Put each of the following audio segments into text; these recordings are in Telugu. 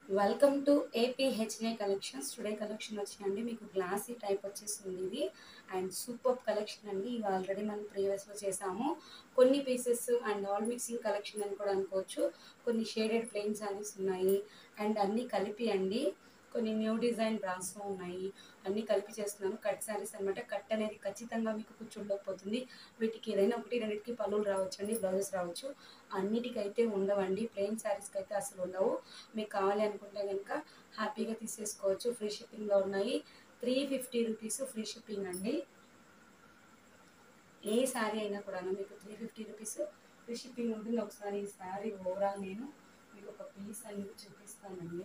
welcome to AP H A collections today collection వచ్చాయండి మీకు గ్లాసీ టైప్ వచ్చేసింది ఇది అండ్ సూపర్ కలెక్షన్ అండి ఇవి ఆల్రెడీ మనం ప్రీవియస్లో చేసాము కొన్ని pieces and all mixing collection అని కూడా అనుకోవచ్చు కొన్ని షేడెడ్ ప్లెయిన్ శారీస్ ఉన్నాయి అండ్ అన్నీ కలిపి అండి కొన్ని న్యూ డిజైన్ బ్రాస్ ఉన్నాయి అన్నీ కలిపి చేస్తున్నాను కట్ శారీస్ అనమాట కట్ అనేది ఖచ్చితంగా మీకు కూర్చుండకపోతుంది వీటికి ఏదైనా ఒకటి రెండింటికి పనులు రావచ్చు అండి బ్లౌజెస్ రావచ్చు అన్నిటికైతే ఉండవండి ప్లెయిన్ శారీస్కి అయితే అసలు ఉండవు మీకు కావాలి అనుకుంటే కనుక హ్యాపీగా తీసేసుకోవచ్చు ఫ్రీ షిప్పింగ్లో ఉన్నాయి three fifty rupees free shipping అండి ఏ శారీ అయినా కూడా మీకు three fifty rupees free shipping ఉంటుంది ఒకసారి ఈ శారీ ఓవరాల్ నేను మీకు ఒక పీస్ అనేది చూపిస్తానండి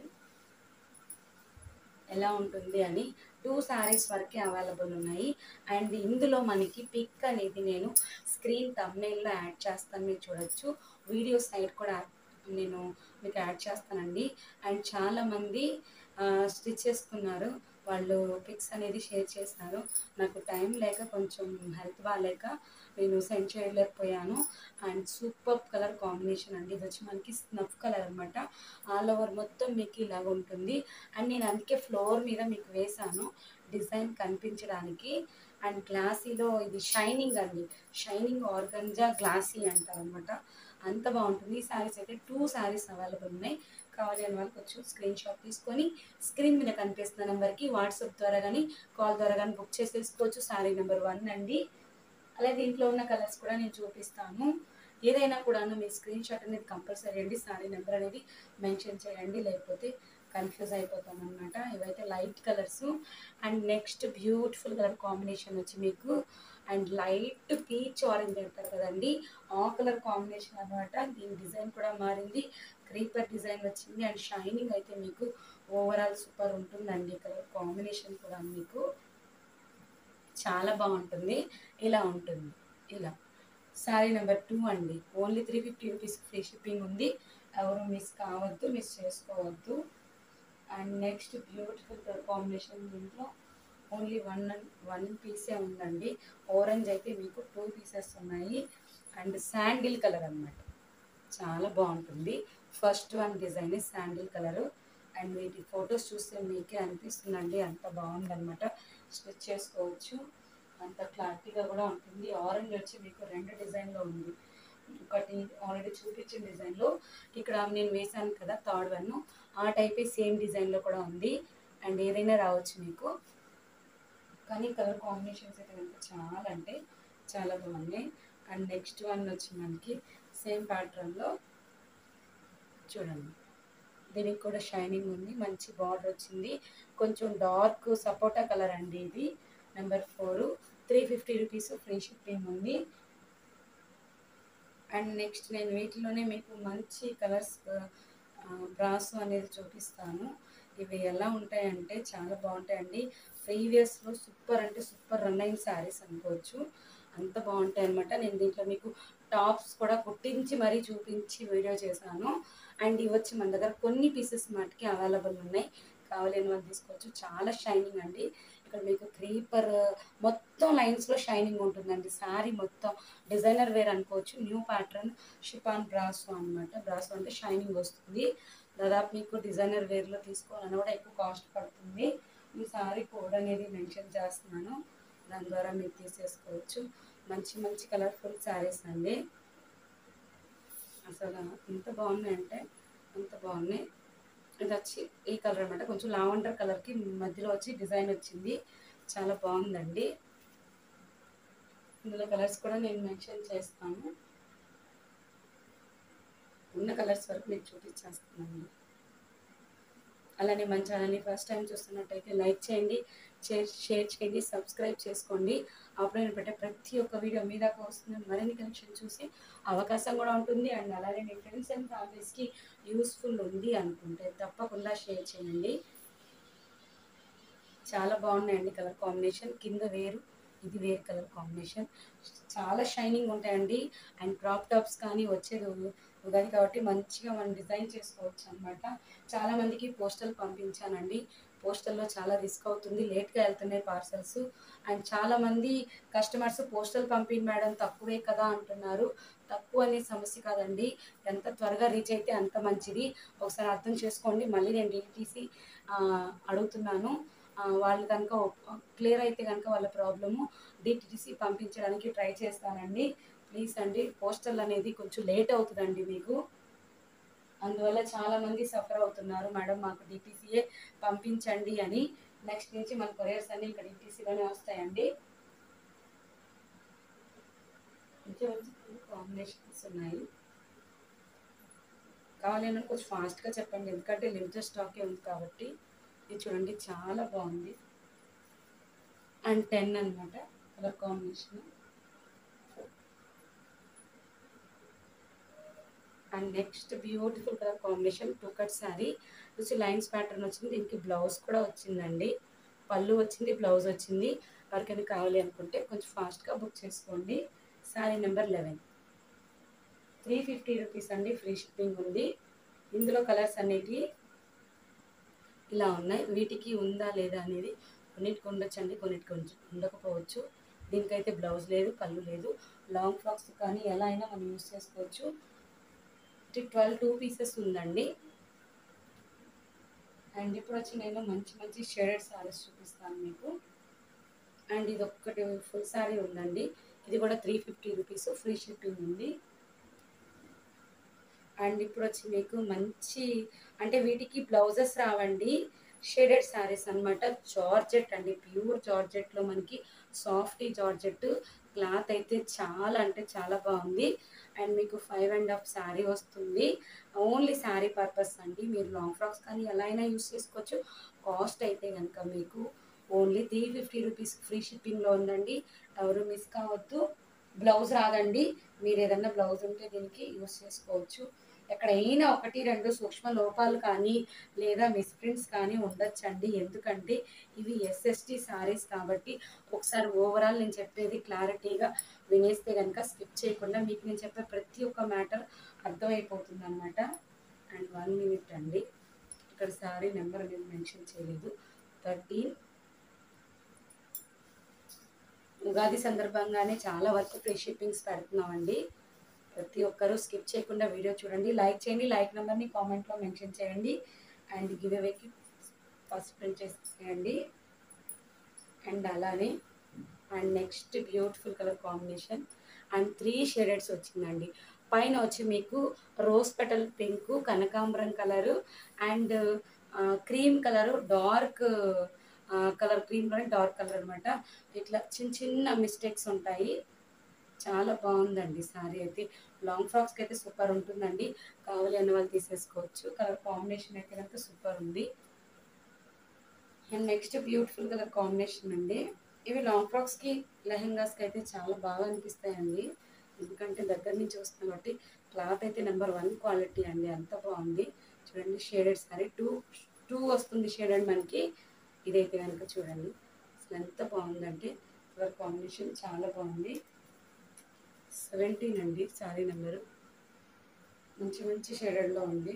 ఎలా ఉంటుంది అని టూ శారీస్ వరకే అవైలబుల్ ఉన్నాయి అండ్ ఇందులో మనకి పిక్ అనేది నేను స్క్రీన్ తమ్నేల్లో యాడ్ చేస్తాను మీరు చూడొచ్చు వీడియో సైడ్ కూడా నేను మీకు యాడ్ చేస్తానండి అండ్ చాలామంది స్టిచ్ చేసుకున్నారు వాళ్ళు పిక్స్ అనేది షేర్ చేసినారు నాకు టైం లేక కొంచెం హెల్త్ బాగాలేక నేను సెండ్ చేయలేకపోయాను అండ్ సూపర్ కలర్ కాంబినేషన్ అండి ఇది వచ్చి మనకి స్నఫ్ కలర్ అనమాట ఆల్ ఓవర్ మొత్తం మీకు ఇలాగ ఉంటుంది అండ్ నేను అందుకే ఫ్లోర్ మీద మీకు వేసాను డిజైన్ కనిపించడానికి అండ్ గ్లాసీలో ఇది షైనింగ్ అండి షైనింగ్ ఆర్గంజా గ్లాసీ అంటారు అనమాట అంత బాగుంటుంది ఈ శారీస్ అయితే టూ శారీస్ అవైలబుల్ ఉన్నాయి కావాలి అని వాళ్ళకి వచ్చి స్క్రీన్ షాట్ తీసుకొని స్క్రీన్ మీద కనిపిస్తున్న నెంబర్కి వాట్సాప్ ద్వారా కానీ కాల్ ద్వారా కానీ బుక్ చేసేసుకోవచ్చు శారీ నెంబర్ వన్ అండి అలాగే దీంట్లో ఉన్న కలర్స్ కూడా నేను చూపిస్తాను ఏదైనా కూడా మీ స్క్రీన్ షాట్ అనేది కంపల్సరీ అండి శారీ నెంబర్ అనేది మెన్షన్ చేయండి లేకపోతే కన్ఫ్యూజ్ అయిపోతాం అనమాట ఇవైతే light colours and next beautiful colour combination వచ్చి మీకు అండ్ లైట్ పీచ్ ఆరెంజ్ అంటారు కదండి ఆ కలర్ కాంబినేషన్ అనమాట దీని డిజైన్ కూడా మారింది క్రీపర్ డిజైన్ వచ్చింది అండ్ షైనింగ్ అయితే మీకు ఓవరాల్ సూపర్ ఉంటుందండి కలర్ కాంబినేషన్ కూడా మీకు చాలా బాగుంటుంది ఇలా ఉంటుంది ఇలా శారీ నెంబర్ టూ అండి only three fifty rupees free shipping ఉంది ఎవరు మిస్ కావద్దు మిస్ చేసుకోవద్దు and next beautiful colour combination దీంట్లో ఓన్లీ వన్ వన్ పీసే ఉందండి ఆరెంజ్ అయితే మీకు టూ పీసెస్ ఉన్నాయి అండ్ శాండిల్ కలర్ అన్నమాట చాలా బాగుంటుంది first one design sandal colour and వీటి ఫొటోస్ చూస్తే మీకే అనిపిస్తుందండి అంత బాగుందన్నమాట స్టిచ్ చేసుకోవచ్చు అంత క్లారిటీగా కూడా ఉంటుంది ఆరెంజ్ వచ్చి మీకు రెండు డిజైన్లో ఉంది ఒకటి ఆల్రెడీ చూపించిన డిజైన్లో ఇక్కడ నేను వేసాను కదా థర్డ్ వన్ ఆ టైపే సేమ్ డిజైన్లో కూడా ఉంది అండ్ ఏదైనా రావచ్చు మీకు కానీ కలర్ కాంబినేషన్స్ అయితే కనుక చాలా అంటే చాలా బాగున్నాయి అండ్ నెక్స్ట్ వన్ వచ్చి మనకి సేమ్ ప్యాటర్న్లో చూడండి దీనికి కూడా షైనింగ్ ఉంది మంచి బార్డర్ వచ్చింది కొంచెం డార్క్ సపోటా కలర్ అండి ఇది number four three fifty rupees free shipping ఉంది అండ్ నెక్స్ట్ నేను వీటిలోనే మీకు మంచి కలర్స్ బ్రాస్ అనేది చూపిస్తాను ఇవి ఎలా ఉంటాయంటే చాలా బాగుంటాయండి ప్రీవియస్లో సూపర్ అంటే సూపర్ రన్ అయిన శారీస్ అనుకోవచ్చు అంత బాగుంటాయి అనమాట నేను దీంట్లో మీకు టాప్స్ కూడా కుట్టించి మరీ చూపించి వీడియో చేశాను అండ్ ఇవి వచ్చి మన దగ్గర కొన్ని పీసెస్ మటుకి అవైలబుల్ ఉన్నాయి కావాలని వాళ్ళు తీసుకోవచ్చు చాలా షైనింగ్ అండి ఇక్కడ మీకు క్రీపర్ మొత్తం లైన్స్లో షైనింగ్ ఉంటుందండి శారీ మొత్తం డిజైనర్ వేర్ అనుకోవచ్చు న్యూ ప్యాటర్న్ షిపాన్ బ్రాసో అనమాట బ్రాసో అంటే షైనింగ్ వస్తుంది దాదాపు మీకు డిజైనర్ వేర్లో తీసుకోవాలన్నా కూడా ఎక్కువ కాస్ట్ పడుతుంది ఈ శారీ కోడ్ అనేది మెన్షన్ చేస్తున్నాను దాని ద్వారా మీరు తీసేసుకోవచ్చు మంచి మంచి కలర్ఫుల్ శారీస్ అండి అసలు ఎంత బాగున్నాయంటే అంత బాగున్నాయి ఇది వచ్చి ఈ కలర్ అనమాట కొంచెం లావెండర్ కలర్కి మధ్యలో వచ్చి డిజైన్ వచ్చింది చాలా బాగుందండి ఇందులో కలర్స్ కూడా నేను మెన్షన్ చేస్తాను ఉన్న కలర్స్ వరకు మీకు చూపించేస్తున్నాను అలానే మన ఛానల్ని ఫస్ట్ టైం చూస్తున్నట్టయితే లైక్ చేయండి షేర్ షేర్ చేయండి సబ్స్క్రైబ్ చేసుకోండి అప్పుడు నేను పెట్టే ప్రతి ఒక్క వీడియో మీ దాకా వస్తుంది మరిన్ని కనెక్షన్ చూసి అవకాశం కూడా ఉంటుంది అండ్ అలానే మీ ఫ్రెండ్స్ అండ్ ఫ్యామిలీస్కి యూస్ఫుల్ ఉంది అనుకుంటే తప్పకుండా షేర్ చేయండి చాలా బాగున్నాయండి కలర్ కాంబినేషన్ కింద వేరు ఇది వేరు కలర్ కాంబినేషన్ చాలా షైనింగ్ ఉంటాయండి అండ్ క్రాప్ టాప్స్ కానీ వచ్చేది ఉగాది కాబట్టి మంచిగా మనం డిజైన్ చేసుకోవచ్చు అనమాట చాలామందికి పోస్టల్ పంపించానండి పోస్టల్లో చాలా రిస్క్ అవుతుంది లేట్గా వెళ్తున్నాయి పార్సల్స్ అండ్ చాలామంది కస్టమర్స్ పోస్టల్ పంపిణీ మేడం తక్కువే కదా అంటున్నారు తక్కువ అనే సమస్య కాదండి ఎంత త్వరగా రీచ్ అయితే అంత మంచిది ఒకసారి అర్థం చేసుకోండి మళ్ళీ నేను డిటీసీ అడుగుతున్నాను ఆ, వాళ్ళు కనుక క్లియర్ అయితే కనుక వాళ్ళ ప్రాబ్లము డిటీసీ పంపించడానికి ట్రై చేస్తానండి ప్లీజ్ అండి పోస్టల్ అనేది కొంచెం లేట్ అవుతుందండి మీకు అందువల్ల చాలా మంది సఫర్ అవుతున్నారు మేడం మాకు డిటీసీఏ పంపించండి అని నెక్స్ట్ నుంచి మన కొరియర్స్ అన్ని ఇక్కడ డిటీసీలోనే వస్తాయండి మంచి మంచి కాంబినేషన్స్ ఉన్నాయి కావాలని కొంచెం ఫాస్ట్గా చెప్పండి ఎందుకంటే లిమిటెడ్ స్టాకే ఉంది కాబట్టి ఇది చూడండి చాలా బాగుంది అండ్ టెన్ అన్నమాట colour combination and next beautiful colour combination two cut sari వచ్చి లైన్స్ ప్యాటర్న్ వచ్చింది దీనికి బ్లౌజ్ కూడా వచ్చిందండి పళ్ళు వచ్చింది బ్లౌజ్ వచ్చింది ఎవరికైనా కావాలి అనుకుంటే కొంచెం ఫాస్ట్గా బుక్ చేసుకోండి sari number eleven three fifty rupees అండి ఫ్రీ షిప్పింగ్ ఉంది ఇందులో కలర్స్ అనేటివి ఇలా ఉన్నాయి వీటికి ఉందా లేదా అనేది కొన్నిటికి ఉండొచ్చు అండి కొన్నిటికి ఉంచ- ఉండకపోవచ్చు దీనికైతే బ్లౌజ్ లేదు పళ్ళు లేదు లాంగ్ ఫ్రాక్స్ కానీ ఎలా అయినా మనం యూస్ చేసుకోవచ్చు ట్వెల్వ్ టూ పీసెస్ ఉందండి అండ్ ఇప్పుడు వచ్చి నేను మంచి మంచి షేడెడ్ సారీస్ చూపిస్తాను మీకు అండ్ ఇది ఒక్కటి ఫుల్ శారీ ఉందండి ఇది కూడా three fifty rupees free shipping ఉంది అండ్ ఇప్పుడు వచ్చి మీకు మంచి అంటే వీటికి బ్లౌజెస్ రావండి షేడెడ్ శారీస్ అన్నమాట జార్జెట్ అండి ప్యూర్ జార్జెట్లో మనకి సాఫ్ట్ జార్జెట్ క్లాత్ అయితే చాలా అంటే చాలా బాగుంది అండ్ మీకు ఫైవ్ అండ్ హాఫ్ శారీ వస్తుంది ఓన్లీ శారీ పర్పస్ అండి మీరు లాంగ్ ఫ్రాక్స్ కానీ ఎలా అయినా యూస్ చేసుకోవచ్చు కాస్ట్ అయితే కనుక మీకు only three fifty rupees free షిప్పింగ్లో ఉందండి ఎవరు మిస్ కావద్దు బ్లౌజ్ రాదండి మీరు ఏదన్నా బ్లౌజ్ ఉంటే దీనికి యూస్ చేసుకోవచ్చు ఎక్కడైనా ఒకటి రెండు సూక్ష్మ లోపాలు కానీ లేదా మిస్ప్రింట్స్ కానీ ఉండొచ్చండి ఎందుకంటే ఇవి ఎస్ఎస్టీ సారీస్ కాబట్టి ఒకసారి ఓవరాల్ నేను చెప్పేది క్లారిటీగా వినేస్తే కనుక స్కిప్ చేయకుండా మీకు నేను చెప్పే ప్రతి ఒక్క మ్యాటర్ అర్థమైపోతుంది అనమాట అండ్ వన్ మినిట్ అండి ఇక్కడ సారీ నెంబర్ నేను మెన్షన్ చేయలేదు థర్టీన్ ఉగాది సందర్భంగానే చాలా వరకు ఫ్రీ షిప్పింగ్స్ పెడుతున్నామండి ప్రతి ఒక్కరూ స్కిప్ చేయకుండా వీడియో చూడండి లైక్ చేయండి లైక్ నెంబర్ని కామెంట్లో మెన్షన్ చేయండి అండ్ గివ్ అవేకి ఫస్ట్ ప్రింట్ చేసేయండి అండ్ అలానే and next beautiful colour combination and three shadeds వచ్చిందండి పైన వచ్చి మీకు రోజ్ పెటల్ పింక్ కనకాంబరం colour and cream colour dark colour cream colour dark colour అనమాట ఇట్లా చిన్న చిన్న మిస్టేక్స్ ఉంటాయి చాలా బాగుందండి సారీ అయితే లాంగ్ ఫ్రాక్స్కి అయితే సూపర్ ఉంటుందండి కావాలి అన్న వాళ్ళు తీసేసుకోవచ్చు కలర్ కాంబినేషన్ అయితే కనుక సూపర్ ఉంది and next beautiful colour combination అండి ఇవి లాంగ్ ఫ్రాక్స్కి లెహెంగాస్కి అయితే చాలా బాగా అనిపిస్తాయండి ఎందుకంటే దగ్గర నుంచి వస్తుంది కాబట్టి క్లాత్ అయితే నెంబర్ వన్ క్వాలిటీ అండి అంత బాగుంది చూడండి షేడెడ్ సారీ టూ టూ వస్తుంది షేడెడ్ మనకి ఇదైతే కనుక చూడండి అసలు ఎంత బాగుందంటే కలర్ కాంబినేషన్ చాలా బాగుంది సెవెంటీన్ అండి సారీ నెంబరు మంచి మంచి షేడెడ్లో ఉంది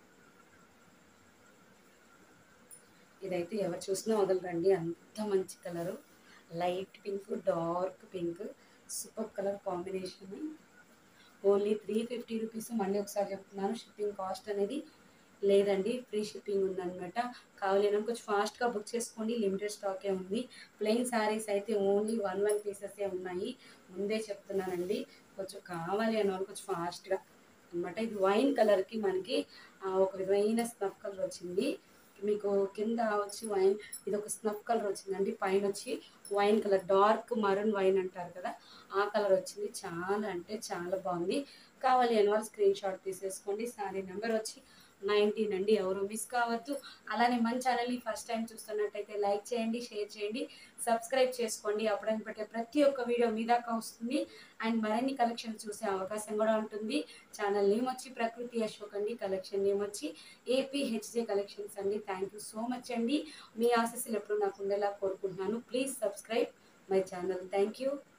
ఇదైతే ఎవరు చూసినా వదలరండి అంత మంచి colour light pink dark pink super colour combination only three fifty rupees మళ్ళీ ఒకసారి చెప్తున్నాను షిప్పింగ్ కాస్ట్ అనేది లేదండి ఫ్రీ షిప్పింగ్ ఉందన్నమాట కావాలి అని కొంచెం ఫాస్ట్గా బుక్ చేసుకోండి లిమిటెడ్ స్టాకే ఉంది ప్లెయిన్ శారీస్ అయితే ఓన్లీ వన్ వన్ పీసెసే ఉన్నాయి ముందే చెప్తున్నానండి కొంచెం కావాలి అన్న వాళ్ళు కొంచెం ఫాస్ట్గా అనమాట ఇది వైన్ కలర్కి మనకి ఆ, ఒక విధమైన స్నఫ్ కలర్ వచ్చింది మీకు కింద వచ్చి వైన్ ఇది ఒక స్నఫ్ కలర్ వచ్చిందండి పైన వచ్చి wine colour dark maroon wine అంటారు కదా ఆ కలర్ వచ్చింది చాలా అంటే చాలా బాగుంది కావాలి అని వాళ్ళు స్క్రీన్ షాట్ తీసేసుకోండి సారీ నెంబర్ వచ్చి నైన్టీన్ అండి ఎవరు మిస్ కావద్దు అలానే మన ఛానల్ని ఫస్ట్ టైం చూస్తున్నట్టయితే లైక్ చేయండి షేర్ చేయండి సబ్స్క్రైబ్ చేసుకోండి అప్పుడని పెట్టే ప్రతి ఒక్క వీడియో మీ దాకా వస్తుంది అండ్ మరిన్ని కలెక్షన్ చూసే అవకాశం కూడా ఉంటుంది ఛానల్ నేమ్ వచ్చి ప్రకృతి అశోక్ అండి కలెక్షన్ నేమ్ వచ్చి ఏపీహెచ్జే కలెక్షన్స్ అండి థ్యాంక్ యూ సో మచ్ అండి మీ ఆశస్సులు ఎప్పుడు నాకు ఉండేలా కోరుకుంటున్నాను please subscribe my channel thank you